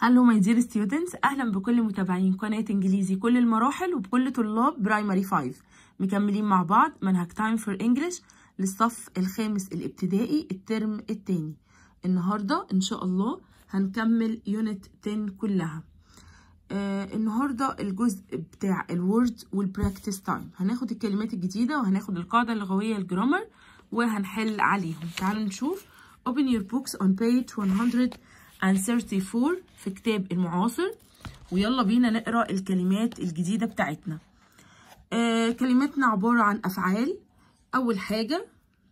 هلو ماي دير ستودنتس اهلا بكل متابعين قناه انجليزي كل المراحل وبكل طلاب برايمري 5 مكملين مع بعض منهج تايم فور انجلش للصف الخامس الابتدائي الترم الثاني النهارده ان شاء الله هنكمل يونت 10 كلها آه النهارده الجزء بتاع الورد والبراكتس تايم هناخد الكلمات الجديده وهناخد القاعده اللغويه الجرامر وهنحل عليهم تعالوا نشوف open your books on page 134 في كتاب المعاصر ويلا بينا نقرا الكلمات الجديده بتاعتنا آه كلماتنا عباره عن افعال اول حاجه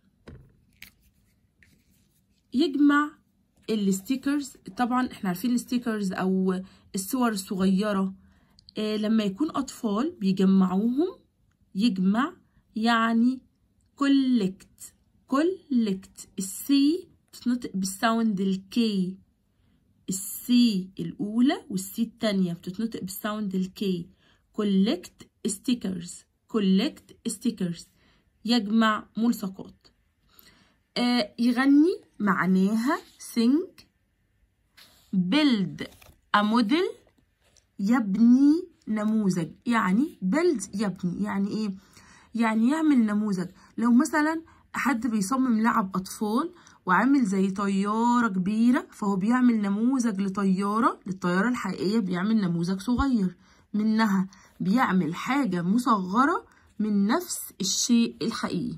يجمع الستيكرز طبعا احنا عارفين الستيكرز او الصور الصغيره آه لما يكون اطفال بيجمعوهم يجمع يعني collect collect السي بتتنطق بالساوند الكي السي الأولى والسي التانية بتتنطق بالساوند الكي collect stickers collect stickers يجمع ملصقات آه يغني معناها sing build a model يبني نموذج يعني build يبني يعني ايه يعني يعمل نموذج لو مثلا حد بيصمم لعب أطفال وعامل زي طيارة كبيرة فهو بيعمل نموذج لطيارة للطيارة الحقيقية بيعمل نموذج صغير منها بيعمل حاجة مصغرة من نفس الشيء الحقيقي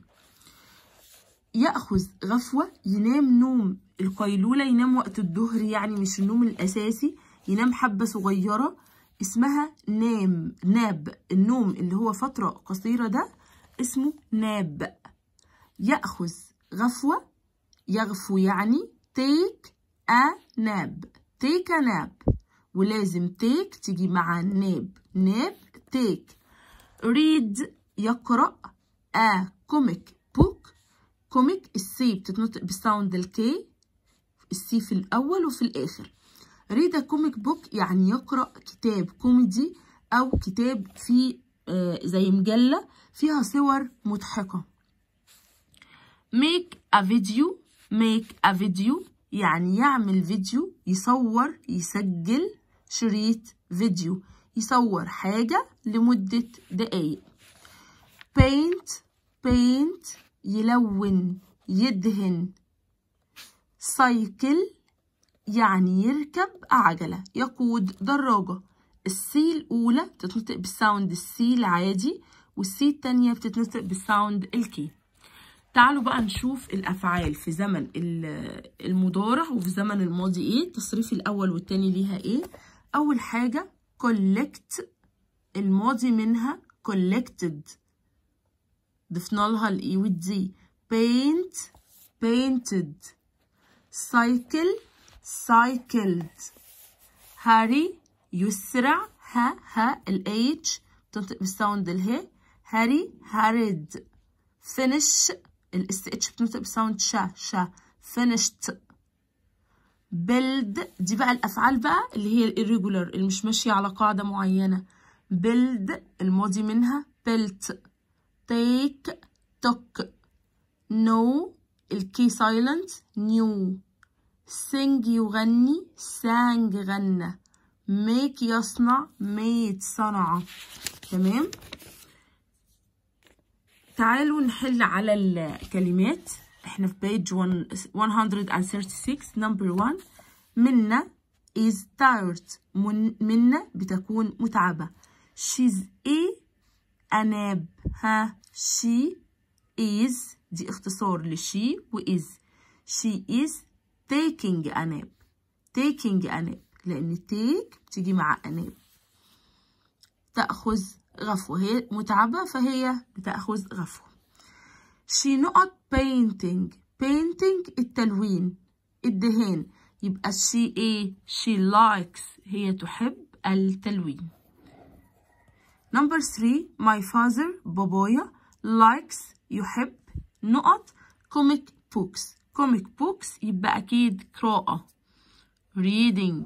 يأخذ غفوة ينام نوم القيلولة ينام وقت الظهر يعني مش النوم الأساسي ينام حبة صغيرة اسمها نام ناب النوم اللي هو فترة قصيرة ده اسمه ناب يأخذ غفوة يغفو يعني take a nap take a nap ولازم take تيجي مع nap nap take read يقرأ a comic book comic السي بتتنطق بالساوند الكي السي في الأول وفي الآخر read a comic book يعني يقرأ كتاب كوميدي أو كتاب فيه آه زي مجلة فيها صور مضحكة make a video make a video يعني يعمل فيديو يصور يسجل شريط فيديو يصور حاجة لمدة دقايق paint paint يلون يدهن سايكل يعني يركب عجلة يقود دراجة السي الأولى بتتنطق بالساوند السي العادي والسي التانية بتتنطق بالساوند الكي تعالوا بقى نشوف الأفعال في زمن المضارع وفي زمن الماضي إيه التصريف الأول والتاني ليها إيه أول حاجة collect الماضي منها collected ضفنا لها الإي والدي paint painted cycle cycled هاري يسرع ها ها الاتش تنطق بالساوند اله هاري هارد finish الاس اتش بتنطق بساوند شا شا finished build دي بقى الافعال بقى اللي هي الirregular اللي مش ماشيه على قاعده معينه build الماضي منها built take took know الكي silent knew sing يغني sang غنى make يصنع made صنع تمام تعالوا نحل على الكلمات احنا في بيج 136 نمبر 1 منا is tired منا بتكون متعبة she's a أناب ها she is دي اختصار لشي و is she is taking a nap taking a nap لأن take بتيجي مع أناب تأخذ غفوة هي متعبة فهي بتأخذ غفوة she نقط painting painting التلوين الدهان يبقى she ايه she likes هي تحب التلوين number 3 my father بابايا likes يحب نقط comic books comic books يبقى أكيد قراءة reading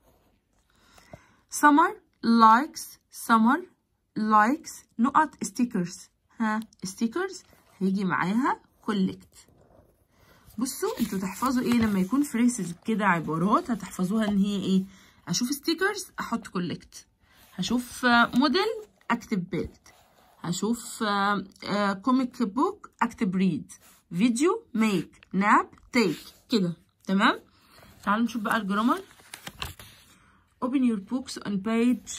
summer likes summer likes نقط stickers ها stickers هيجي معاها collect بصوا انتوا تحفظوا ايه لما يكون phrases كده عبارات هتحفظوها ان هي ايه هشوف ستيكرز احط كولكت هشوف موديل اكتب بيلد هشوف كوميك بوك اكتب ريد فيديو ميك ناب تيك كده تمام تعالوا نشوف بقى الجرامر open your books on page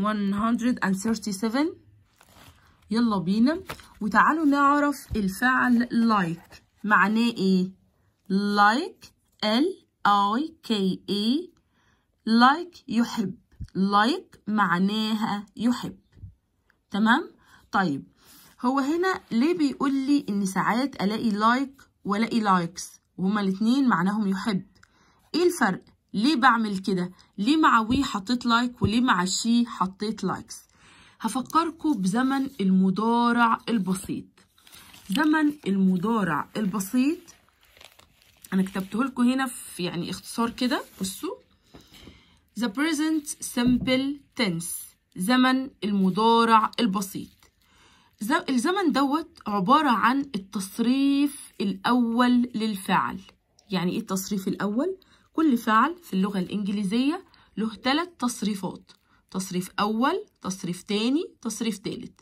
137 يلا بينا وتعالوا نعرف الفعل like معناه ايه like L I K A like يحب like معناها يحب تمام طيب هو هنا ليه بيقول لي ان ساعات الاقي لايك like والاقي لايكس وهما الاتنين معناهم يحب ايه الفرق ليه بعمل كده ليه مع وي حطيت لايك وليه مع شي حطيت لايكس هفكركم بزمن المضارع البسيط زمن المضارع البسيط انا كتبته لكم هنا في يعني اختصار كده بصوا the present simple tense زمن المضارع البسيط الزمن دوت عبارة عن التصريف الأول للفعل يعني إيه التصريف الأول؟ كل فعل في اللغة الإنجليزية له ثلاث تصريفات تصريف أول تصريف تاني تصريف تالت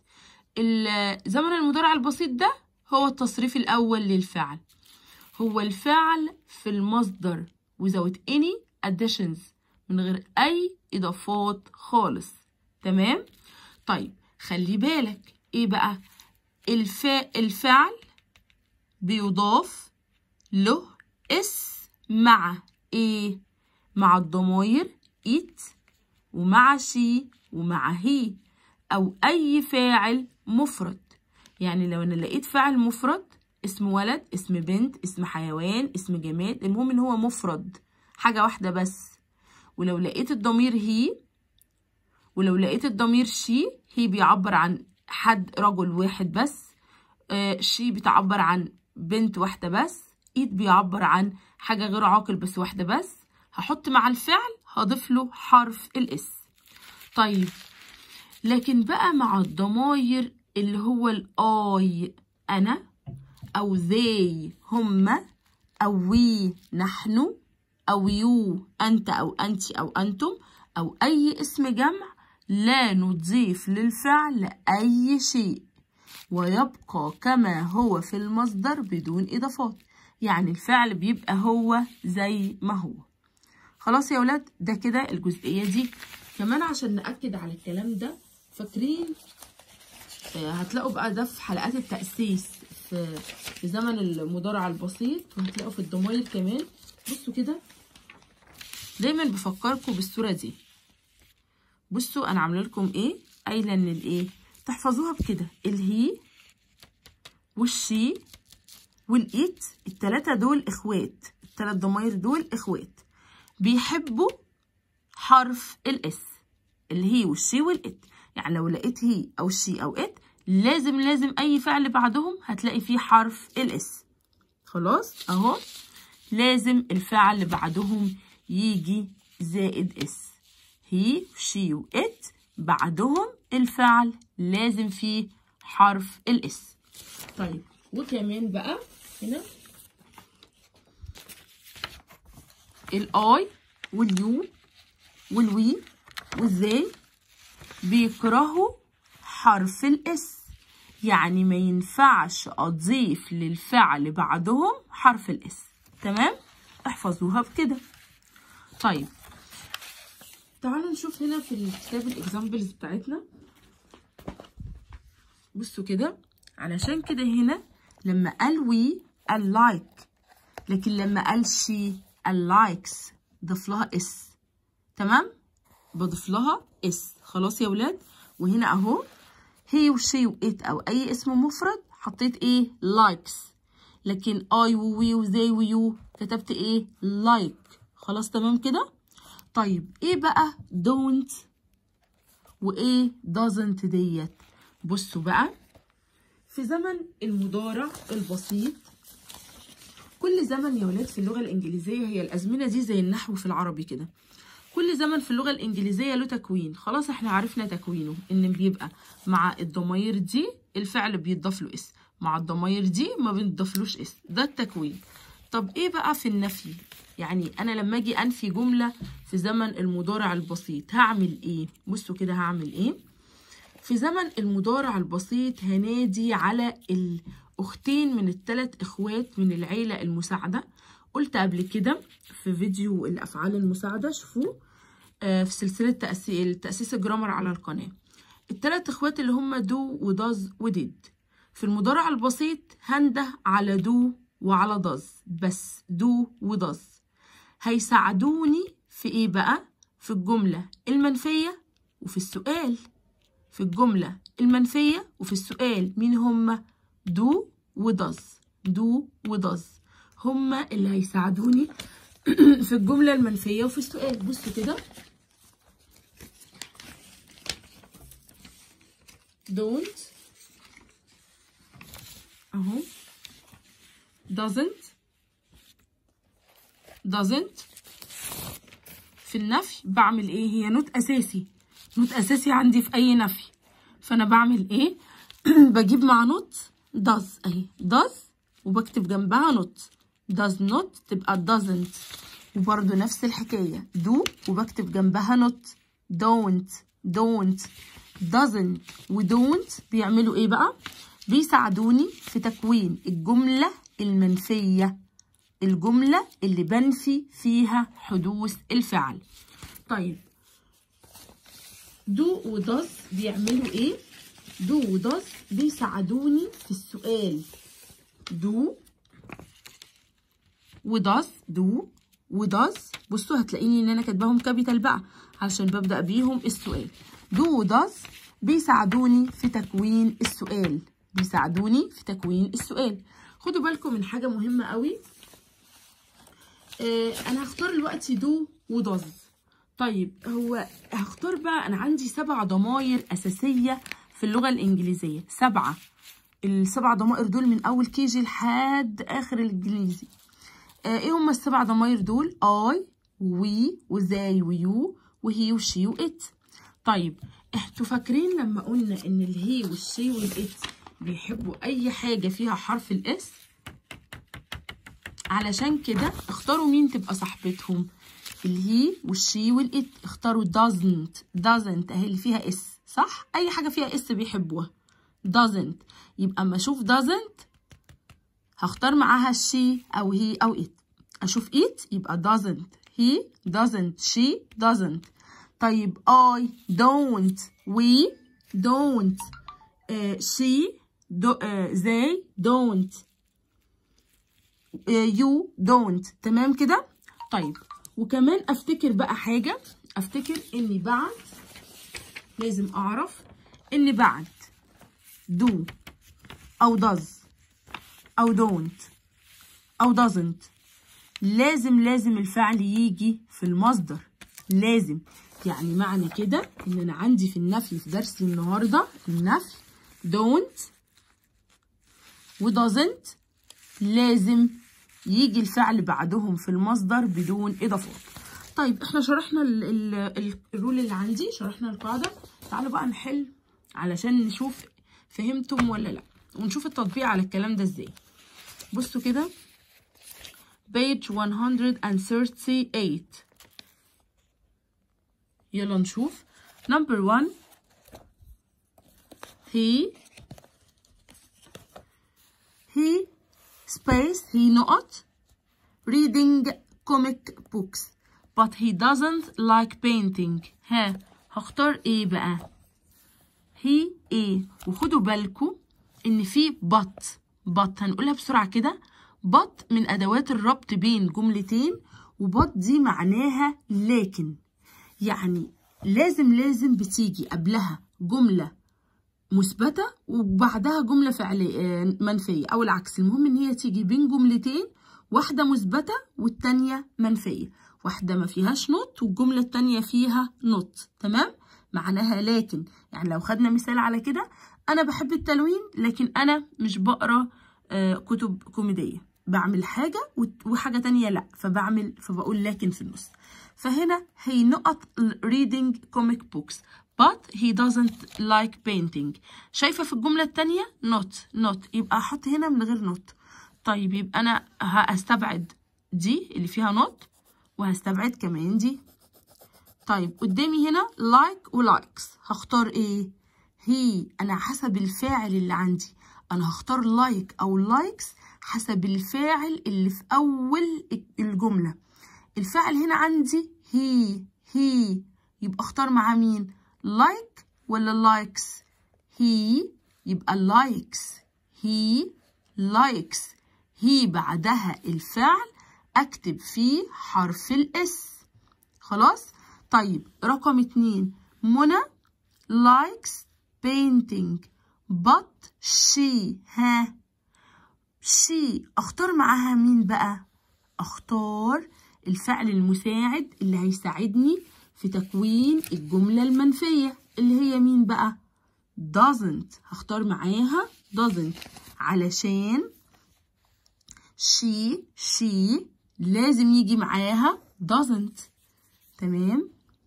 زمن المضارع البسيط ده هو التصريف الأول للفعل هو الفعل في المصدر without any additions من غير أي إضافات خالص تمام؟ طيب خلي بالك إيه بقى؟ الفا... الفعل بيضاف له اس مع ايه مع الضماير it ومع she ومع he او اي فاعل مفرد يعني لو انا لقيت فاعل مفرد اسم ولد اسم بنت اسم حيوان اسم جماد المهم ان هو مفرد حاجة واحدة بس ولو لقيت الضمير هي ولو لقيت الضمير شي هي بيعبر عن حد رجل واحد بس آه شي بتعبر عن بنت واحدة بس ايد بيعبر عن حاجة غير عاقل بس واحدة بس هحط مع الفعل هضيف له حرف الاس طيب لكن بقى مع الضماير اللي هو الاي انا او they هما او we نحن او يو انت او انت او انتم او اي اسم جمع لا نضيف للفعل اي شيء ويبقى كما هو في المصدر بدون اضافات يعني الفعل بيبقى هو زي ما هو خلاص يا ولاد ده كده الجزئية دي كمان عشان نأكد على الكلام ده فاكرين هتلاقوا بقى ده في حلقات التأسيس في, في زمن المضارع البسيط وهتلاقوا في الضماير كمان بصوا كده دايما بفكركم بالصورة دي بصوا انا عامله لكم ايه قايله ان الايه تحفظوها بكده الهي والشي والايت التلاتة دول اخوات التلات ضماير دول اخوات بيحبوا حرف الاس اللي هي والشي والات يعني لو لقيت هي او شي او ات لازم لازم اي فعل بعدهم هتلاقي فيه حرف الاس خلاص اهو لازم الفعل بعدهم يجي زائد اس هي شي وات بعدهم الفعل لازم فيه حرف الاس طيب وكمان بقى هنا الاي واليو والوي والزي بيكرهوا حرف الاس يعني ما ينفعش اضيف للفعل بعدهم حرف الاس تمام احفظوها بكده طيب تعالوا نشوف هنا في الكتاب الاكزامبلز بتاعتنا بصوا كده علشان كده هنا لما قال وي قال لايك لكن لما قال شي قال لايكس ضيف لها اس تمام بضيف لها اس خلاص يا ولاد وهنا اهو هي وشي وات او اي اسم مفرد حطيت ايه لايكس لكن اي ووي وزي ويو كتبت ايه لايك خلاص تمام كده طيب ايه بقى don't وايه doesn't ديت بصوا بقى في زمن المضارع البسيط كل زمن يا ولاد في اللغة الإنجليزية هي الأزمنة دي زي النحو في العربي كده كل زمن في اللغة الإنجليزية له تكوين خلاص احنا عرفنا تكوينه إن بيبقى مع الضماير دي الفعل بيتضاف له اسم مع الضماير دي ما بنضافلوش اسم ده التكوين طب ايه بقى في النفي يعني انا لما اجي انفي جمله في زمن المضارع البسيط هعمل ايه بصوا كده هعمل ايه في زمن المضارع البسيط هنادي على الاختين من الثلاث اخوات من العيله المساعده قلت قبل كده في فيديو الافعال المساعده شوفوه آه، في سلسله تاسيس تاسيس الجرامر على القناه الثلاث اخوات اللي هم دو وداز وديد في المضارع البسيط هنده على دو وعلى داز بس دو وداز هيساعدوني في ايه بقى في الجملة المنفية وفي السؤال في الجملة المنفية وفي السؤال مين هما دو وداز دو وداز هما اللي هيساعدوني في الجملة المنفية وفي السؤال بصوا كده don't اهو doesn't doesn't في النفي بعمل ايه هي نوت اساسي نوت اساسي عندي في اي نفي فانا بعمل ايه بجيب مع نوت does اهي does وبكتب جنبها نوت does not تبقى doesn't وبرده نفس الحكايه do وبكتب جنبها نوت don't don't doesn't و don't بيعملوا ايه بقى بيساعدوني في تكوين الجملة المنفية الجملة اللي بنفي فيها حدوث الفعل طيب دو وداز بيعملوا ايه دو وداز بيساعدوني في السؤال دو وداز دو وداز بصوا هتلاقيني ان انا كاتباهم كابيتال بقى عشان ببدأ بيهم السؤال دو وداز بيساعدوني في تكوين السؤال بيساعدوني في تكوين السؤال خدوا بالكم من حاجة مهمة قوي آه انا هختار دلوقتي دو وداز طيب هو هختار بقى انا عندي سبع ضماير اساسية في اللغة الانجليزية سبعة السبع ضمائر دول من اول كيجي لحد اخر الانجليزي آه ايه هما السبع ضماير دول اي وي وزاي ويو وهي وشي وات طيب انتوا فاكرين لما قلنا ان الهي والشي والات بيحبوا اي حاجه فيها حرف الاس علشان كده اختاروا مين تبقى صاحبتهم الهي والشي والات اختاروا doesn't doesn't اهي اللي فيها اس صح اي حاجه فيها اس بيحبوها doesn't يبقى اما اشوف doesn't هختار معاها الشي او هي او ات اشوف it يبقى doesn't he doesn't she doesn't طيب I don't we don't uh, she do, uh, they don't uh, you don't تمام كده طيب وكمان افتكر بقى حاجة افتكر اني بعد لازم اعرف اني بعد do او does او don't او doesn't لازم لازم الفعل يجي في المصدر لازم يعني معنى كده ان انا عندي في النفي في درسي النهارده النفي don't و doesn't لازم يجي الفعل بعدهم في المصدر بدون اضافات طيب احنا شرحنا ال ال الرول اللي عندي شرحنا القاعده تعالوا بقى نحل علشان نشوف فهمتم ولا لا ونشوف التطبيق على الكلام ده ازاي بصوا كده page 138 يلا نشوف number one he he space he not reading comic books but he doesn't like painting ها هختار ايه بقى he ايه وخدوا بالكم ان في but but هنقولها بسرعة كده but من ادوات الربط بين جملتين وبط دي معناها لكن يعني لازم لازم بتيجي قبلها جملة مثبتة وبعدها جملة فعلية منفية أو العكس المهم إن هي تيجي بين جملتين واحدة مثبتة والتانية منفية واحدة ما فيهاش نوت والجملة التانية فيها نوت تمام معناها لكن يعني لو خدنا مثال على كده أنا بحب التلوين لكن أنا مش بقرا آه كتب كوميدية بعمل حاجة وحاجة تانية لأ فبعمل فبقول لكن في النص فهنا he not reading comic books but he doesn't like painting شايفة في الجملة التانية not not يبقى أحط هنا من غير not طيب يبقى انا هستبعد دي اللي فيها نوت وهستبعد كمان دي طيب قدامي هنا لايك ولايكس هختار ايه هي انا حسب الفاعل اللي عندي انا هختار لايك او لايكس حسب الفاعل اللي في اول الجمله الفاعل هنا عندي هي هي يبقى اختار معاه مين لايك ولا لايكس هي يبقى لايكس هي لايكس هي بعدها الفعل اكتب فيه حرف الاس خلاص طيب رقم اتنين منى likes painting but she ها she اختار معاها مين بقى اختار الفعل المساعد اللي هيساعدني في تكوين الجملة المنفية اللي هي مين بقى doesn't هختار معاها doesn't علشان she she لازم يجي معاها doesn't تمام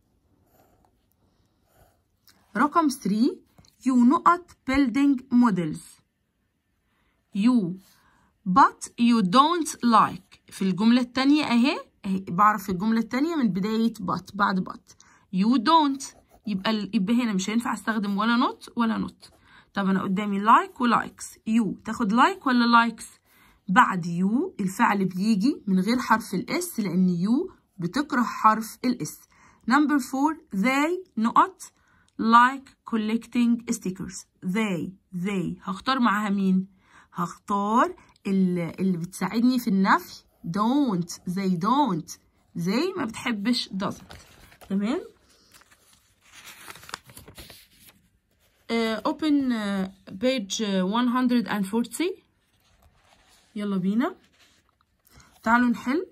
رقم 3 you not building models you but you don't like في الجملة التانية اهي اهي بعرف الجملة التانية من بداية but بعد but you don't يبقى يبقى هنا مش هينفع استخدم ولا not ولا not طب انا قدامي like ولايكس you تاخد like ولا لايكس بعد يو الفعل بيجي من غير حرف الاس لان يو بتكره حرف الاس نمبر فور they not like collecting stickers they they هختار معاها مين هختار اللي, اللي بتساعدني في النفي don't they don't they ما بتحبش doesn't تمام uh, open uh, page 140 يلا بينا تعالوا نحل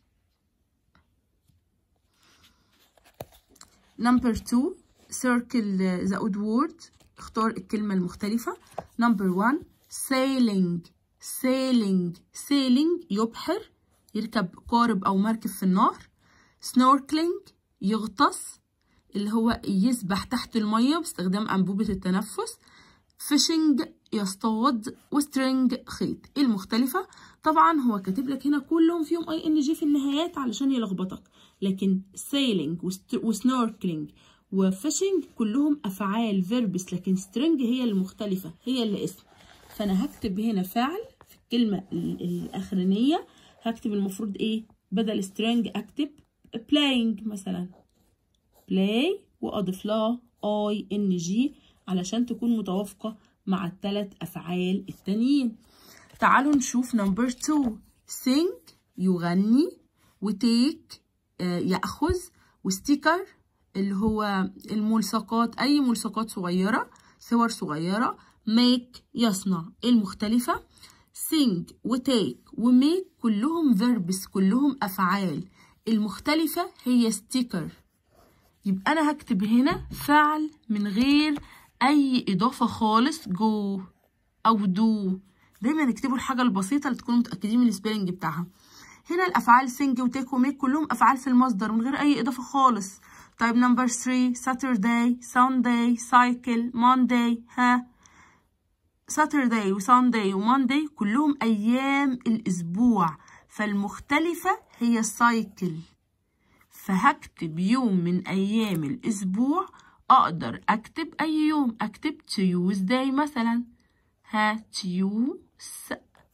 نمبر 2 circle the odd word اختار الكلمة المختلفة نمبر 1 sailing sailing sailing يبحر يركب قارب أو مركب في النهر snorkeling يغطس اللي هو يسبح تحت المية باستخدام أنبوبة التنفس fishing يصطاد وسترينج خيط ايه المختلفة طبعا هو كاتب لك هنا كلهم فيهم اي ان جي في النهايات علشان يلخبطك لكن سيلينج وسنوركلينج وفيشنج كلهم افعال فيربس لكن سترينج هي المختلفة هي اللي اسم فانا هكتب هنا فعل في الكلمة الاخرانية هكتب المفروض ايه بدل سترينج اكتب playing مثلا play واضيف لها اي ان جي علشان تكون متوافقة مع الثلاث أفعال التانيين تعالوا نشوف نمبر 2 sing يغني وتيك يأخذ وستيكر اللي هو الملصقات أي ملصقات صغيرة صور صغيرة make يصنع المختلفة sing وتيك وميك كلهم verbs كلهم أفعال المختلفة هي ستيكر يبقى أنا هكتب هنا فعل من غير اي اضافه خالص جو او دو دايما اكتبوا الحاجه البسيطه اللي تكونوا متاكدين من السبيلنج بتاعها هنا الافعال سنج وتيك وميك كلهم افعال في المصدر من غير اي اضافه خالص طيب نمبر 3 ساترداي سانداي سايكل مانداي ها ساترداي وسانداي ومانداي كلهم ايام الاسبوع فالمختلفه هي السايكل فهكتب يوم من ايام الاسبوع اقدر اكتب اي يوم اكتب تيوزداي مثلا ها تيوز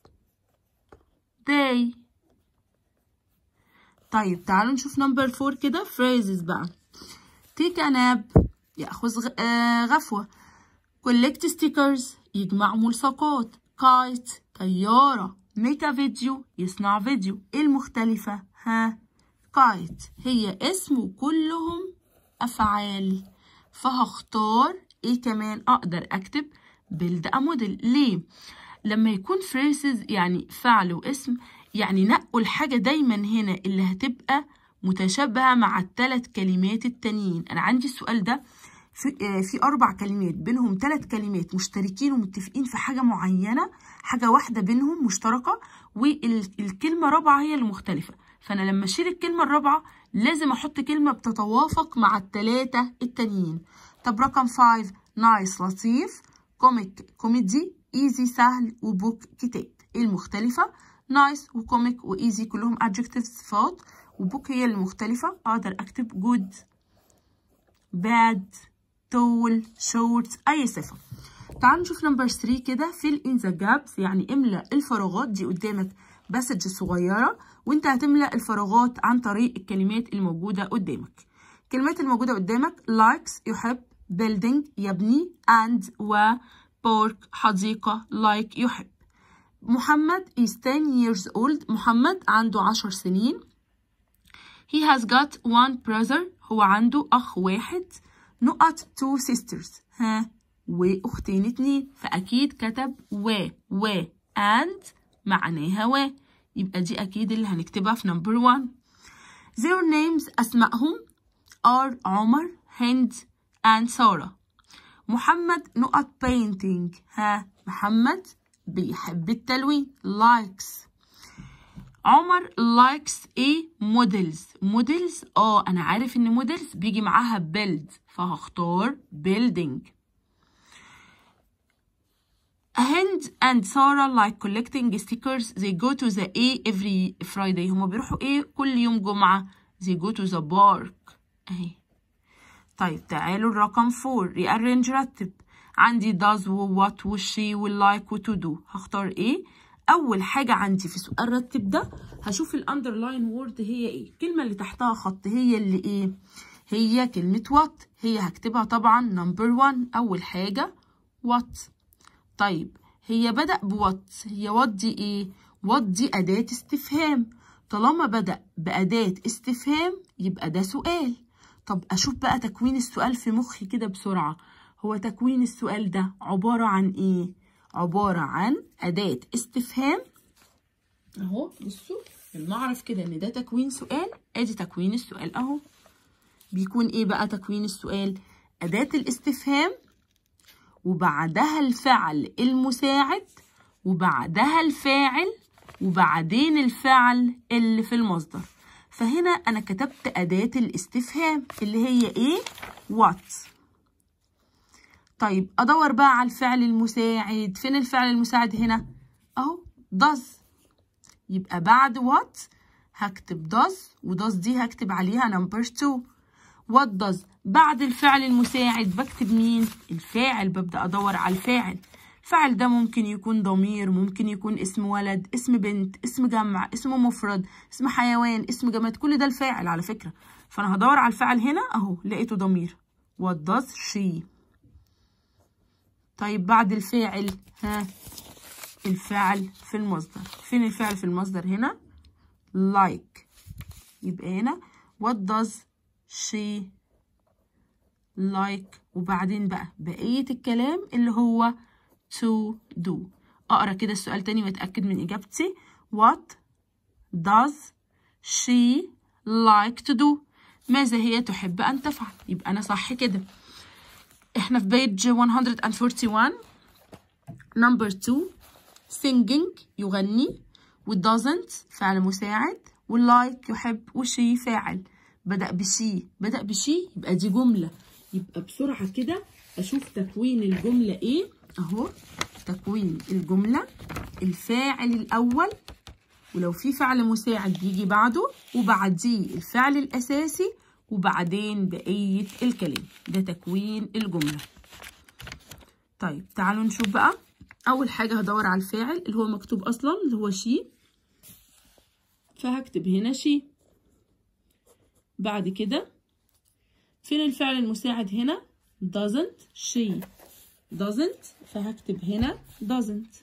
داي طيب تعالوا نشوف نمبر فور كده phrases بقى take a nap يأخذ غفوة collect stickers يجمع ملصقات kite طيارة make a video يصنع فيديو ايه المختلفة ها kite هي اسم وكلهم أفعال فهختار ايه كمان اقدر اكتب build a model ليه لما يكون phrases يعني فعل واسم يعني نقوا الحاجة دايما هنا اللي هتبقى متشابهة مع الثلاث كلمات التانيين انا عندي السؤال ده في, في اربع كلمات بينهم ثلاث كلمات مشتركين ومتفقين في حاجة معينة حاجة واحدة بينهم مشتركة والكلمة رابعة هي المختلفة فانا لما اشيل الكلمة الرابعة لازم احط كلمة بتتوافق مع التلاتة التانيين طب رقم 5 نايس لطيف كوميك كوميدي ايزي سهل وبوك كتاب المختلفة nice وكوميك وإيزي كلهم adjectives صفات وبوك هي المختلفة أقدر أكتب good bad tall short أي صفة تعالوا نشوف نمبر 3 كده fill in the gaps يعني املأ الفراغات دي قدامك باسج صغيرة وانت هتملأ الفراغات عن طريق الكلمات الموجودة قدامك الكلمات الموجودة قدامك likes يحب building يبني and و park حديقة like يحب محمد is 10 years old محمد عنده 10 سنين he has got one brother هو عنده أخ واحد نقط two sisters ها وأختين اتنين فأكيد كتب و و and معناها و يبقى دي أكيد اللي هنكتبها في number one their names أسمائهم are عمر هند and سارة محمد نقط painting ها محمد بيحب التلوين likes عمر likes ايه models models اه انا عارف ان models بيجي معاها build فهختار building هند and Sarah like collecting stickers they go to the A every Friday هما بيروحوا ايه كل يوم جمعة they go to the park اهي طيب تعالوا الرقم 4 rearrange رتب عندي does و what و she و like و to do هختار ايه اول حاجة عندي في سؤال رتب ده هشوف الاندرلاين وورد هي ايه الكلمة اللي تحتها خط هي اللي ايه هي كلمة what هي هكتبها طبعا نمبر 1 اول حاجة what طيب هي بدأ بوات هي وات دي ايه وات دي أداة استفهام طالما بدأ بأداة استفهام يبقى ده سؤال طب أشوف بقى تكوين السؤال في مخي كده بسرعة هو تكوين السؤال ده عبارة عن ايه عبارة عن أداة استفهام اهو بصوا لما اعرف كده ان ده تكوين سؤال ادي تكوين السؤال اهو بيكون ايه بقى تكوين السؤال أداة الاستفهام وبعدها الفعل المساعد وبعدها الفاعل وبعدين الفعل اللي في المصدر فهنا أنا كتبت أداة الاستفهام اللي هي إيه؟ what طيب أدور بقى على الفعل المساعد فين الفعل المساعد هنا؟ أهو does يبقى بعد what هكتب does و does دي هكتب عليها number 2 what does بعد الفعل المساعد بكتب مين الفاعل ببدأ أدور على الفاعل الفاعل ده ممكن يكون ضمير ممكن يكون اسم ولد اسم بنت اسم جمع اسم مفرد اسم حيوان اسم جماد كل ده الفاعل على فكرة فأنا هدور على الفاعل هنا أهو لقيته ضمير what does she طيب بعد الفاعل ها الفعل في المصدر فين الفعل في المصدر هنا like يبقى هنا what does she like وبعدين بقى بقية الكلام اللي هو to do أقرأ كده السؤال تاني وأتأكد من إجابتي what does she like to do ماذا هي تحب أن تفعل يبقى أنا صح كده إحنا في بيج 141 number 2 singing يغني و doesn't فعل مساعد و like يحب و she فاعل بدأ بشي بدأ بشي يبقى دي جملة يبقى بسرعة كده أشوف تكوين الجملة إيه أهو تكوين الجملة الفاعل الأول ولو في فعل مساعد بيجي بعده وبعديه الفعل الأساسي وبعدين بقية الكلام ده تكوين الجملة طيب تعالوا نشوف بقى أول حاجة هدور على الفاعل اللي هو مكتوب أصلا اللي هو شي فهكتب هنا شي بعد كده فين الفعل المساعد هنا doesn't she doesn't فهكتب هنا doesn't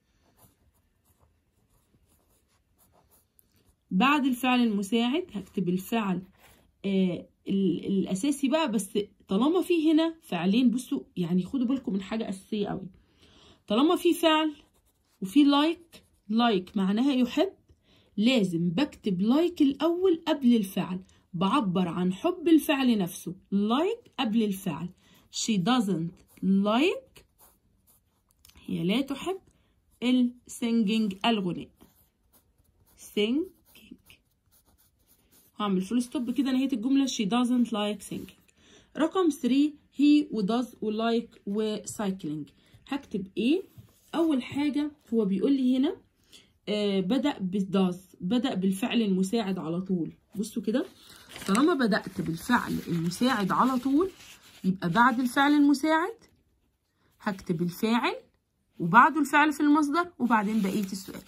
بعد الفعل المساعد هكتب الفعل آه الأساسي بقى بس طالما في هنا فعلين بصوا يعني خدوا بالكم من حاجة أساسية قوي طالما في فعل وفي لايك لايك معناها يحب لازم بكتب لايك الأول قبل الفعل بعبر عن حب الفعل نفسه like قبل الفعل she doesn't like هي لا تحب ال singing الغناء singing هعمل فول ستوب كده نهاية الجملة she doesn't like singing رقم 3 he و does و like و cycling هكتب ايه أول حاجة هو بيقول لي هنا آه بدأ بالداز بدأ بالفعل المساعد على طول بصوا كده طالما بدأت بالفعل المساعد على طول يبقى بعد الفعل المساعد هكتب الفاعل وبعده الفعل في المصدر وبعدين بقية السؤال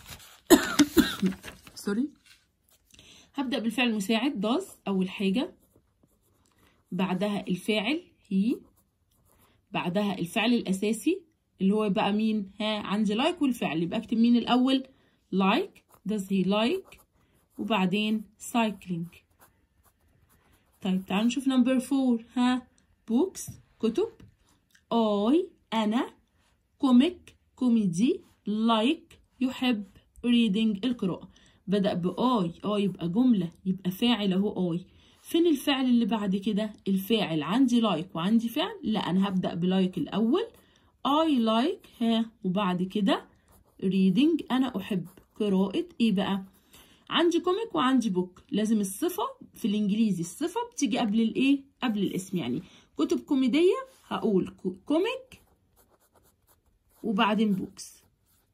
سوري هبدأ بالفعل المساعد does أول حاجة بعدها الفاعل هي بعدها الفعل الأساسي اللي هو بقى مين ها عندي like والفعل يبقى أكتب مين الأول like does he like وبعدين cycling طيب تعالوا نشوف نمبر فور ها books كتب I أنا كوميك كوميدي like يحب reading القراءة بدأ بآي آي يبقى جملة يبقى فاعل أهو آي فين الفعل اللي بعد كده الفاعل عندي لايك وعندي فعل لا أنا هبدأ بلايك الأول I like ها وبعد كده reading أنا أحب قراءة إيه بقى عندي كوميك وعندي بوك لازم الصفة في الإنجليزي الصفة بتيجي قبل الإيه قبل الاسم يعني كتب كوميدية هقول كوميك وبعدين بوكس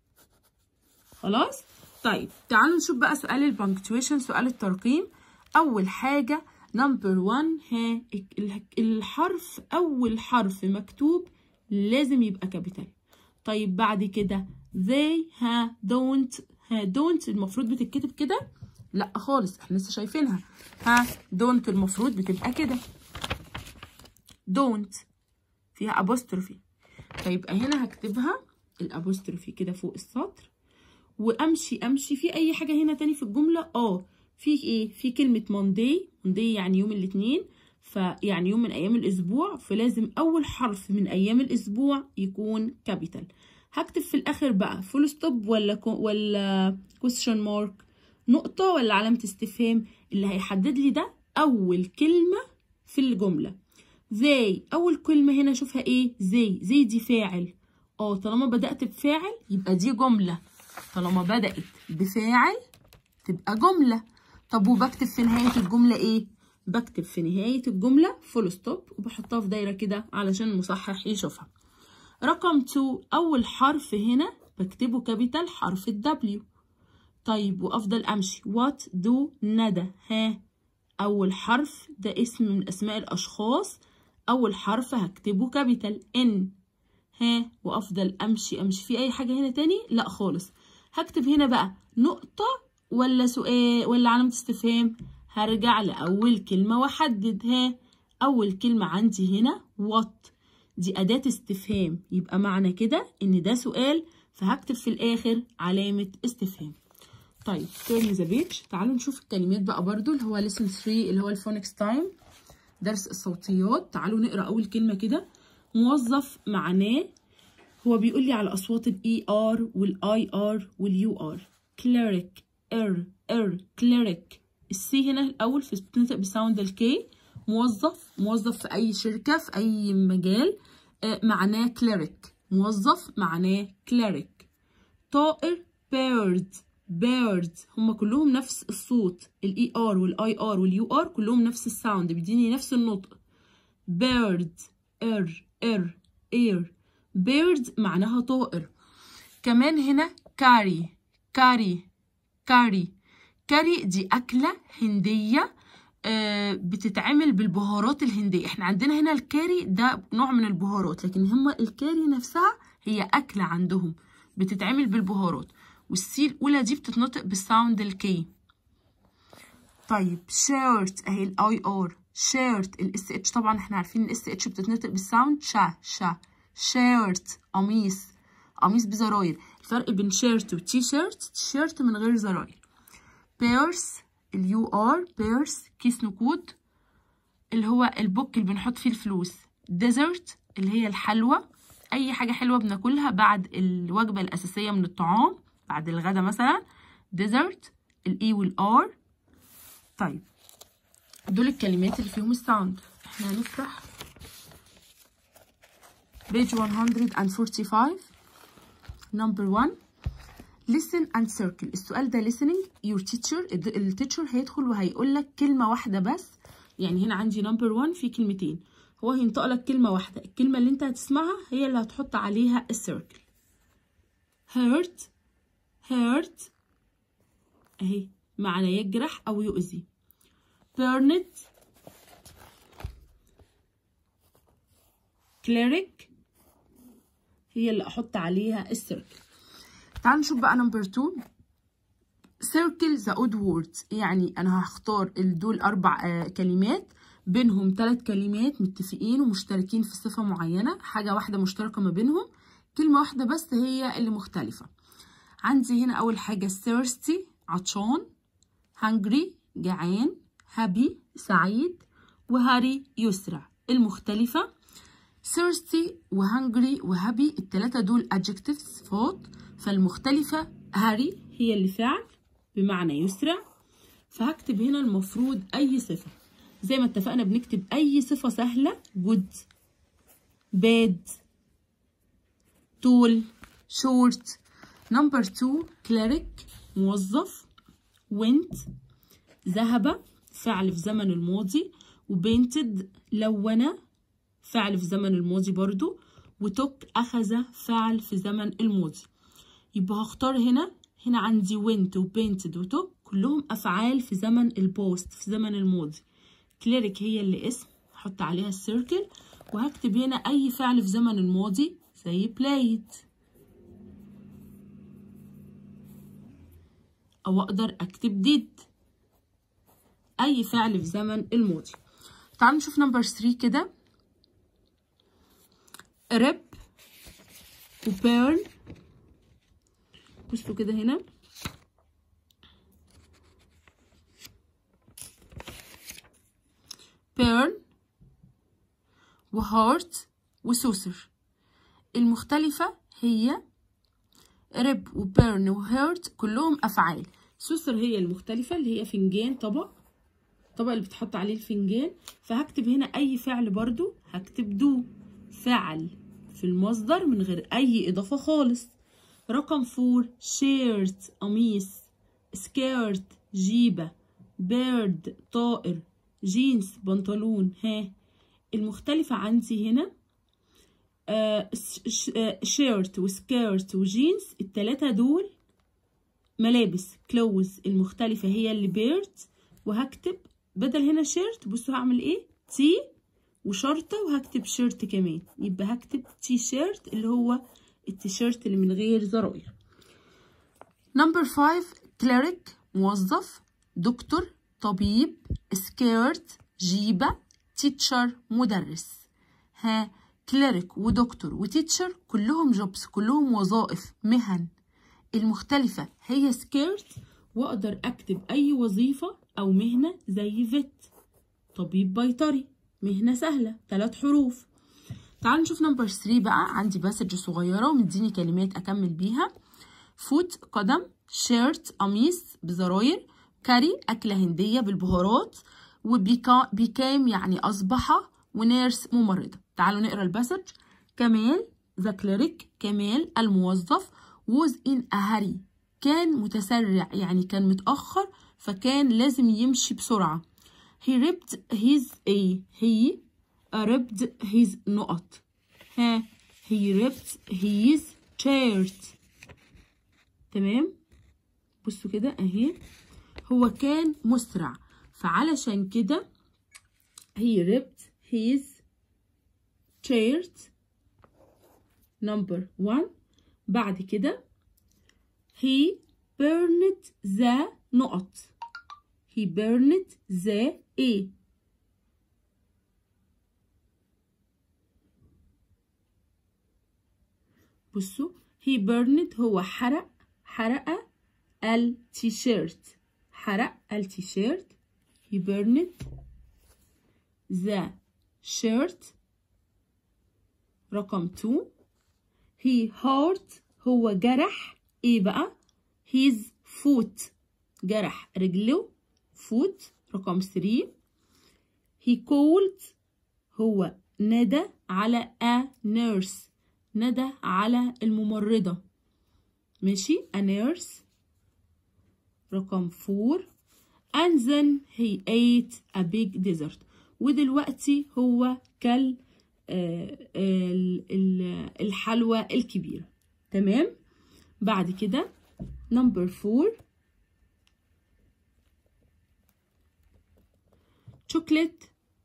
خلاص طيب تعالوا نشوف بقى سؤال البنكتويشن سؤال الترقيم اول حاجه نمبر 1 ها الحرف اول حرف مكتوب لازم يبقى كابيتال طيب بعد كده they ها don't ها don't المفروض بتتكتب كده لا خالص احنا لسه شايفينها ها don't المفروض بتبقى كده don't فيها apostrophe فيبقى هنا هكتبها الابوستروفي كده فوق السطر وامشي امشي في اي حاجه هنا تاني في الجمله اه في ايه في كلمه موندي موندي يعني يوم الاثنين فيعني يوم من ايام الاسبوع فلازم اول حرف من ايام الاسبوع يكون كابيتال هكتب في الاخر بقى فول ستوب ولا كو ولا كويستشن مارك نقطه ولا علامه استفهام اللي هيحدد لي ده اول كلمه في الجمله زي اول كلمه هنا اشوفها ايه زي زي دي فاعل اه طالما بدات بفاعل يبقى دي جمله طالما بدات بفاعل تبقى جمله طب وبكتب في نهايه الجمله ايه بكتب في نهايه الجمله فول ستوب وبحطها في دايره كده علشان المصحح يشوفها رقم 2 اول حرف هنا بكتبه كابيتال حرف الدبليو طيب وافضل امشي وات دو ندى ها اول حرف ده اسم من اسماء الاشخاص اول حرف هكتبه كابيتال ان ها وافضل امشي امشي في اي حاجه هنا تاني لا خالص هكتب هنا بقى نقطه ولا سؤال ولا علامه استفهام هرجع لاول كلمه واحدد ها اول كلمه عندي هنا وات دي اداه استفهام يبقى معنى كده ان ده سؤال فهكتب في الاخر علامه استفهام طيب turn the page تعالوا نشوف الكلمات بقى برضو اللي هو lesson 3 اللي هو الفونكس تايم درس الصوتيات تعالوا نقرا اول كلمه كده موظف معناه هو بيقول لي على اصوات الاي ار والاي ار واليو ار كليريك ار ار كليريك السي هنا الاول في بتنطق بساوند الكي موظف موظف في اي شركه في اي مجال آه معناه كليريك موظف معناه كليريك طائر بيرد بيرد هما كلهم نفس الصوت الاي ار والاي ار واليو ار كلهم نفس الساوند بيديني نفس النطق بيرد ار ار اير بيرد معناها طائر كمان هنا كاري كاري كاري كاري دي أكلة هندية آه بتتعمل بالبهارات الهندية احنا عندنا هنا الكاري ده نوع من البهارات لكن هما الكاري نفسها هي أكلة عندهم بتتعمل بالبهارات والسي الأولى دي بتتنطق بالساوند الكي طيب شيرت اهي الاي ار شيرت الاس اتش طبعا احنا عارفين الاس اتش بتتنطق بالساوند شا شا شيرت قميص قميص بزراير الفرق بين شيرت وتي شيرت تيشيرت من غير زراير بيرس اليو ار بيرس كيس نقود اللي هو البوك اللي بنحط فيه الفلوس ديزرت اللي هي الحلوى اي حاجه حلوه بناكلها بعد الوجبه الاساسيه من الطعام بعد الغدا مثلا ديزرت الاي والار طيب دول الكلمات اللي فيهم الساوند احنا هنفتح page 145 number 1 listen and circle السؤال ده listening your teacher التيتشر هيدخل وهيقول لك كلمة واحدة بس يعني هنا عندي number 1 في كلمتين هو هينطق لك كلمة واحدة الكلمة اللي انت هتسمعها هي اللي هتحط عليها السيركل hurt hurt اهي معنى يجرح او يؤذي burned cleric هي اللي احط عليها السيركل تعالوا نشوف بقى نمبر 2 circle the odd words يعني انا هختار دول اربع آه كلمات بينهم ثلاث كلمات متفقين ومشتركين في صفة معينة حاجة واحدة مشتركة ما بينهم كلمة واحدة بس هي اللي مختلفة عندي هنا أول حاجة thirsty عطشان hungry جعان happy سعيد وهاري يسرع المختلفة thirsty وhungry وhappy التلاتة دول adjectives صفات فالمختلفة هاري هي اللي فعل بمعنى يسرع فهكتب هنا المفروض أي صفة زي ما اتفقنا بنكتب أي صفة سهلة good bad tall short number two cleric موظف went ذهب فعل في زمن الماضي وبينتد لون فعل في زمن الماضي برضو وتوك أخذ فعل في زمن الماضي يبقى هختار هنا هنا عندي went وبينتد وتوك كلهم أفعال في زمن البوست في زمن الماضي كليريك هي اللي اسم هحط عليها السيركل وهكتب هنا أي فعل في زمن الماضي زي played أو أقدر أكتب did أي فعل في زمن الماضي تعالوا نشوف نمبر 3 كده ريب وبيرن بصوا كده هنا بيرن وهارت وسوسر المختلفة هي ريب وبيرن وهارت كلهم أفعال سوسر هي المختلفة اللي هي فنجان طبق الطبق اللي بتحط عليه الفنجان فهكتب هنا أي فعل برضو هكتب دو فعل في المصدر من غير أي إضافة خالص رقم فور شيرت قميص سكيرت جيبة بيرد طائر جينز بنطلون ها المختلفة عندي هنا آه شيرت وسكيرت وجينز التلاتة دول ملابس كلوز المختلفة هي اللي بيرد وهكتب بدل هنا شيرت بصوا هعمل ايه تي وشرطة وهكتب شيرت كمان يبقى هكتب تي شيرت اللي هو التيشيرت اللي من غير زراير نمبر 5 كليريك موظف دكتور طبيب سكيرت جيبة تيتشر مدرس ها كليريك ودكتور وتيتشر كلهم جوبس كلهم وظائف مهن المختلفة هي سكيرت واقدر اكتب اي وظيفة او مهنة زي فيت طبيب بيطري مهنة سهلة ثلاث حروف تعالوا نشوف نمبر 3 بقى عندي باسج صغيرة ومديني كلمات أكمل بيها فوت قدم شيرت قميص بزراير كاري أكلة هندية بالبهارات وبيكام يعني أصبح ونيرس ممرضة تعالوا نقرا الباسج كمال ذا كليريك كمال الموظف was in a hurry كان متسرع يعني كان متأخر فكان لازم يمشي بسرعة he ripped his a he ripped his نقط ها he ripped his shirt تمام بصوا كده اهي هو كان مسرع فعلشان كده he ripped his shirt number one بعد كده he burned the نقط he burned the a بصوا he burned هو حرق حرق التيشيرت حرق التيشيرت he burned the shirt رقم 2 he hurt هو جرح ايه بقى his foot جرح رجله foot رقم 3 he called هو ندى على a nurse ندى على الممرضة ماشي a nurse رقم 4 and then he ate a big dessert ودلوقتي هو كل الحلوى الكبيرة تمام بعد كده number four chocolate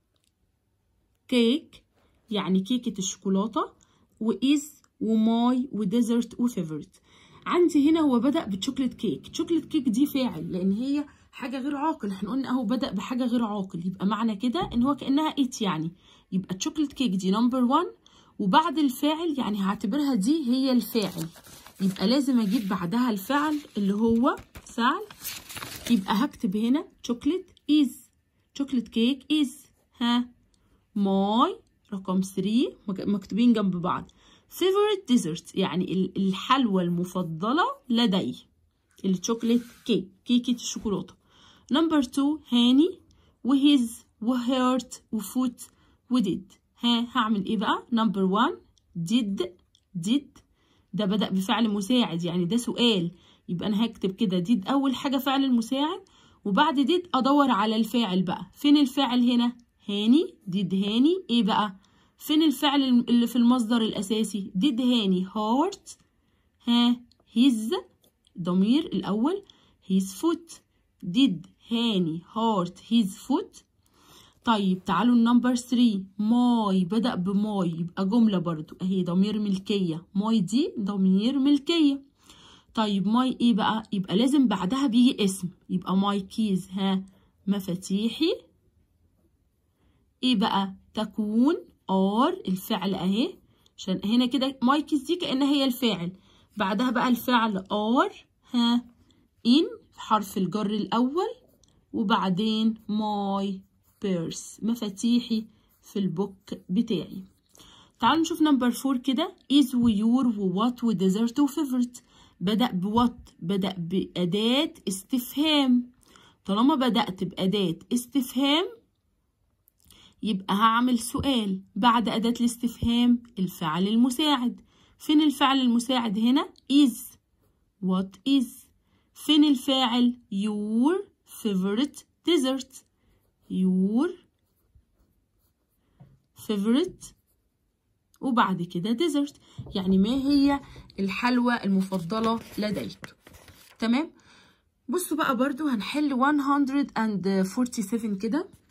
كيك يعني كيكة الشوكولاتة وإز وماي وديزرت وفيفورت عندي هنا هو بدأ بتشوكلت كيك تشوكلت كيك دي فاعل لأن هي حاجة غير عاقل احنا قلنا اهو بدأ بحاجة غير عاقل يبقى معنى كده ان هو كأنها ات يعني يبقى الشوكلت كيك دي نمبر 1 وبعد الفاعل يعني هعتبرها دي هي الفاعل يبقى لازم اجيب بعدها الفعل اللي هو فعل يبقى هكتب هنا شوكليت از شوكليت كيك از ها ماي رقم 3 مكتوبين جنب بعض favorite dessert يعني الحلوى المفضلة لدي الشوكليت كيك كيكة الشوكولاتة نمبر 2 هاني وهيز وهيرت وفوت وديد ها هعمل ايه بقى نمبر 1 did did ده بدأ بفعل مساعد يعني ده سؤال يبقى انا هكتب كده did اول حاجة فعل المساعد وبعد did ادور على الفاعل بقى فين الفاعل هنا هاني did هاني ايه بقى فين الفعل اللي في المصدر الاساسي did هاني heart ها his ضمير الاول his foot did هاني heart his foot طيب تعالوا النمبر 3 ماي بدأ بماي يبقى جملة برضو اهي ضمير ملكية ماي دي ضمير ملكية طيب ماي ايه بقى يبقى لازم بعدها بيجي اسم يبقى ماي كيز ها مفاتيحي ايه بقى تكون ار الفعل اهي عشان هنا كده ماي كيز دي كأنها هي الفاعل بعدها بقى الفعل ار ها ان حرف الجر الاول وبعدين ماي بيرس مفاتيحي في البوك بتاعي تعالوا نشوف نمبر فور كده is ويور ووات وديزرت وفيفورت بدأ بوات بدأ بأداة استفهام طالما بدأت بأداة استفهام يبقى هعمل سؤال بعد أداة الاستفهام الفعل المساعد فين الفعل المساعد هنا is what is فين الفاعل your favorite dessert your favorite وبعد كده dessert يعني ما هي الحلوى المفضلة لديك تمام بصوا بقى برضو هنحل 147 كده